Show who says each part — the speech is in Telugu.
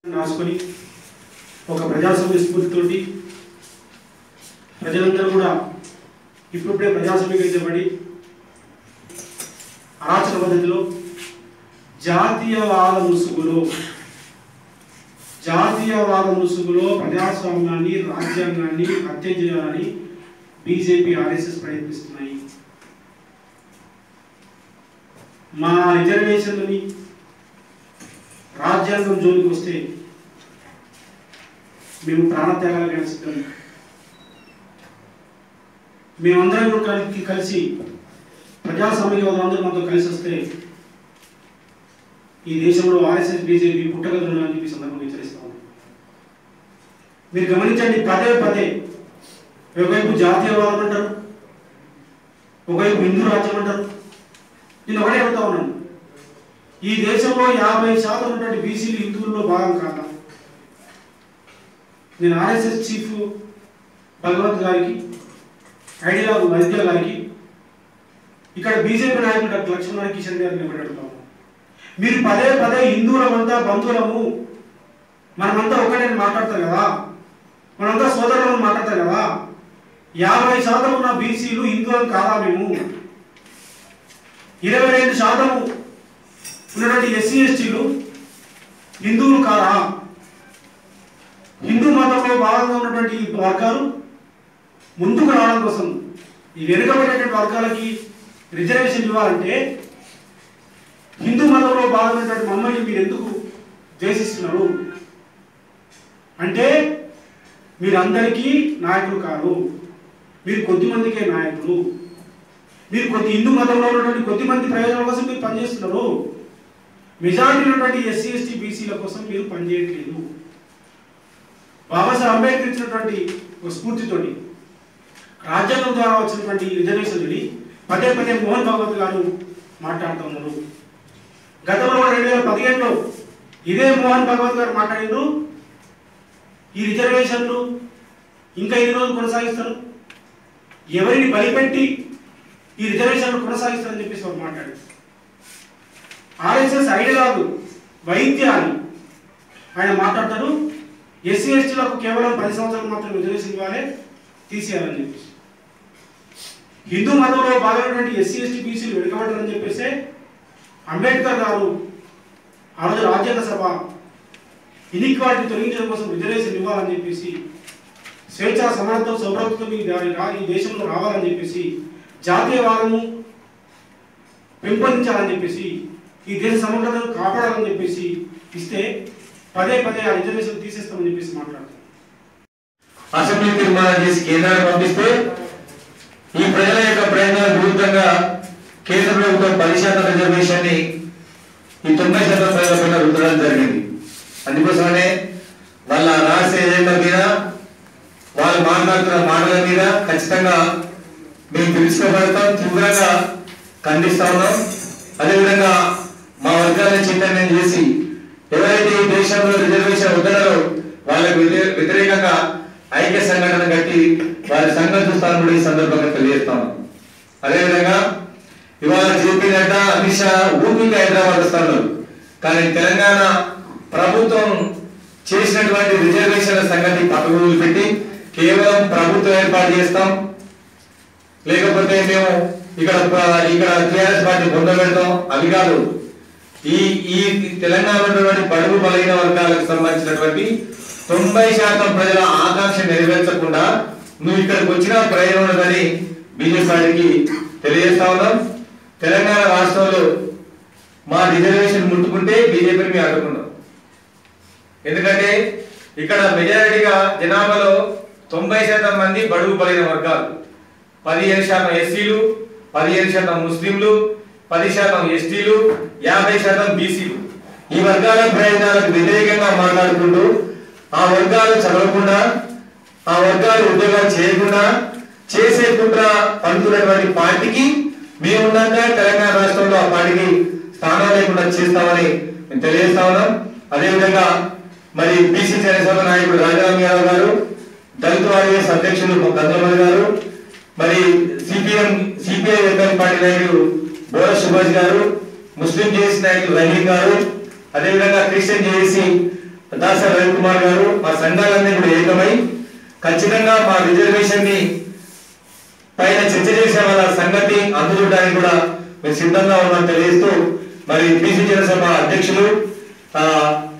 Speaker 1: రాసుకొని ఒక ప్రజాస్వామ్య స్ఫూర్తితోటి ప్రజలందరూ కూడా ఇప్పుడిప్పుడే ప్రజాస్వామ్యీకరించబడి అరాచక పద్ధతిలో జాతీయవాద ముసుగులో జాతీయవాద ముసుగులో ప్రజాస్వామ్యాన్ని రాజ్యాంగాన్ని హత్య చేయాలని బీజేపీ ఆర్ఎస్ఎస్ ప్రయత్నిస్తున్నాయి మా రిజర్వేషన్లని రాజ్యాంగం జోలికి వస్తే మేము ప్రాణత్యాగాలకైనా సిద్ధం మేమందరం కూడా కలిసి కలిసి ప్రజాస్వామ్యవాదులందరూ మనతో కలిసి వస్తే ఈ దేశంలో ఆర్ఎస్ఎస్ బీజేపీ పుట్టగలను అని చెప్పి సందర్భంగా హెచ్చరిస్తా ఉన్నాం మీరు గమనించండి పదే పదే ఒకవైపు జాతీయవాదం అంటారు ఒకవైపు హిందూ రాజ్యం అంటారు నేను ఒకటే అడుగుతా ఉన్నాను ఈ దేశంలో యాభై శాతం ఉన్నటువంటి బీసీలు హిందువుల్లో భాగం కాదా నేను ఆర్ఎస్ఎస్ చీఫ్ భగవంత్ గారికి ఐడియా వైద్య గారికి ఇక్కడ బీజేపీ నాయకుడు డాక్టర్ లక్ష్మణ కిషన్ గారిని నిలబడి అడుగుతాము మీరు పదే పదే హిందువులమంతా బంధువులము మనమంతా ఒకటే మాట్లాడతారు కదా మనంతా సోదరులను మాట్లాడతారు కదా యాభై శాతం ఉన్న బీసీలు హిందువులు కాదా మేము ఇరవై రెండు శాతం ఉన్నటువంటి ఎస్సీ ఎస్టీలు హిందువులు కాదా హిందూ మతంలో భాగంగా ఉన్నటువంటి ఈ వర్గాలు ముందుకు రావడం కోసం ఈ వెనుకబడినటువంటి వర్గాలకి రిజర్వేషన్ ఇవ్వాలంటే హిందూ మతంలో భాగమైనటువంటి మమ్మల్ని మీరు ఎందుకు ద్వేషిస్తున్నారు అంటే మీరందరికీ నాయకులు కాదు మీరు కొద్ది మందికే నాయకులు మీరు కొద్ది హిందూ మతంలో ఉన్నటువంటి కొద్ది మంది ప్రయోజనాల కోసం మీరు పనిచేస్తున్నారు మెజారిటీ ఉన్నటువంటి ఎస్సీ ఎస్టీ బీసీల కోసం మీరు పనిచేయట్లేదు బాబాసాహెబ్ అంబేద్కర్ ఇచ్చినటువంటి ఒక స్ఫూర్తితోటి రాజ్యాంగం ద్వారా వచ్చినటువంటి రిజర్వేషన్లని పదే పదే మోహన్ భగవత్ గారు మాట్లాడుతూ ఉన్నారు గతంలో కూడా రెండు వేల పదిహేడులో ఇదే మోహన్ భగవత్ గారు మాట్లాడినారు ఈ రిజర్వేషన్లు ఇంకా ఎన్ని రోజులు కొనసాగిస్తారు ఎవరిని బలిపెట్టి ఈ రిజర్వేషన్లు కొనసాగిస్తారని చెప్పేసి వారు మాట్లాడారు ఆర్ఎస్ఎస్ ఐడియాలు వైద్యాలు ఆయన మాట్లాడతాడు ఎస్సీ ఎస్టీలకు కేవలం పది సంవత్సరాలు మాత్రం రిజర్వేషన్ ఇవ్వాలి తీసేయాలని చెప్పేసి హిందూ మతంలో భాగమైనటువంటి ఎస్సీ ఎస్టీ బీసీలు వెనుకబడ్డారని చెప్పేసి అంబేద్కర్ గారు ఆ రోజు రాజ్యాంగ సభ ఇన్ఈక్వాలిటీ తొలగించడం కోసం రిజర్వేషన్ ఇవ్వాలని చెప్పేసి స్వేచ్ఛా సమానత్వం సౌభ్రతత్వం ఈ దా- రా- ఈ దేశంలో రావాలని చెప్పేసి జాతీయవాదము పెంపొందించాలని చెప్పేసి ఈ దేశ సమగ్రతను కాపాడాలని చెప్పేసి ఇస్తే పదే పదే ఆ రిజర్వేషన్ తీసేస్తామని చెప్పేసి మాట్లాడుతారు
Speaker 2: అసెంబ్లీ తీర్మానం చేసి కేంద్రానికి పంపిస్తే ఈ ప్రజల యొక్క ప్రయత్నాలకు విరుద్ధంగా కేంద్ర ప్రభుత్వం పది శాతం రిజర్వేషన్ ని ఈ తొంభై శాతం ప్రజల పైన రుద్దడం జరిగింది అందుకోసమనే వాళ్ళ రాష్ట్ర ఏజెండా మీద వాళ్ళు మాట్లాడుతున్న మాటల మీద ఖచ్చితంగా మేము తెలుసుకోబడతాం తీవ్రంగా ఖండిస్తా ఉన్నాం అదేవిధంగా మా వర్గాలను చైతన్యం చేసి ఎవరైతే ఈ దేశంలో రిజర్వేషన్ వద్దరో వాళ్ళకు వ్యతిరే- వ్యతిరేకంగా ఐక్య సంఘటన కట్టి వారి సంఘం చూస్తాను కూడా ఈ సందర్భంగా తెలియజేస్తాను అదేవిధంగా ఇవాళ జేపీ నడ్డా అమిత్ షా ఊపిగా హైదరాబాద్ వస్తారు కానీ తెలంగాణ ప్రభుత్వం చేసినటువంటి రిజర్వేషన్ల సంగతి పక్కకు పెట్టి కేవలం ప్రభుత్వం ఏర్పాటు చేస్తాం లేకపోతే మేము ఇక్కడ ప- ఇక్కడ టిఆర్ఎస్ పార్టీ పొంద పెడతాం అవి కాదు ఈ ఈ తెలంగాణలో ఉన్నటువంటి బడుగు బలహీన వర్గాలకు సంబంధించినటువంటి తొంభై శాతం ప్రజల ఆకాంక్ష నెరవేర్చకుండా నువ్వు ఇక్కడికి వచ్చిన ప్రయోజనం ఉండదని బీజేపీ పార్టీకి తెలియజేస్తా ఉన్నాం తెలంగాణ రాష్ట్రంలో మా రిజర్వేషన్ ముట్టుకుంటే బీజేపీని మేము అడ్డుకున్నాం ఎందుకంటే ఇక్కడ మెజారిటీగా జనాభాలో తొంభై శాతం మంది బడుగు బలైన వర్గాలు పదిహేను శాతం ఎస్సీలు పదిహేను శాతం ముస్లింలు పది శాతం ఎస్టీలు యాభై శాతం బీసీలు ఈ వర్గాల ప్రయోజనాలకు వ్యతిరేకంగా మాట్లాడుకుంటూ ఆ వర్గాలు చదవకుండా ఆ వర్గాలు ఉద్యోగాలు చేయకుండా చేసే కుట్ర పండుతున్నటువంటి పార్టీకి మేమున్నాక తెలంగాణ రాష్ట్రంలో ఆ పార్టీకి స్థానం లేకుండా చేస్తామని మేము తెలియజేస్తా ఉన్నాం అదేవిధంగా మరి బీసీ జనసేన నాయకుడు రాజారాం యాదవ్ గారు దళిత వారియస్ అధ్యక్షులు గంగమణి గారు మరి సిపిఎం సిపిఐ ఎంఎల్ పార్టీ నాయకులు బోర సుభాష్ గారు ముస్లిం జేసీ నాయకులు రహీం గారు అదేవిధంగా క్రిస్టియన్ జేసీ దాస రవికుమార్ గారు మా సంఘాలన్నీ కూడా ఏకమై ఖచ్చితంగా మా రిజర్వేషన్ ని పైన చర్చ చేసే వాళ్ళ సంగతి అందుకోవడానికి కూడా మేము సిద్ధంగా ఉన్నామని తెలియజేస్తూ మరి బీసీ జనసభ అధ్యక్షులు ఆ,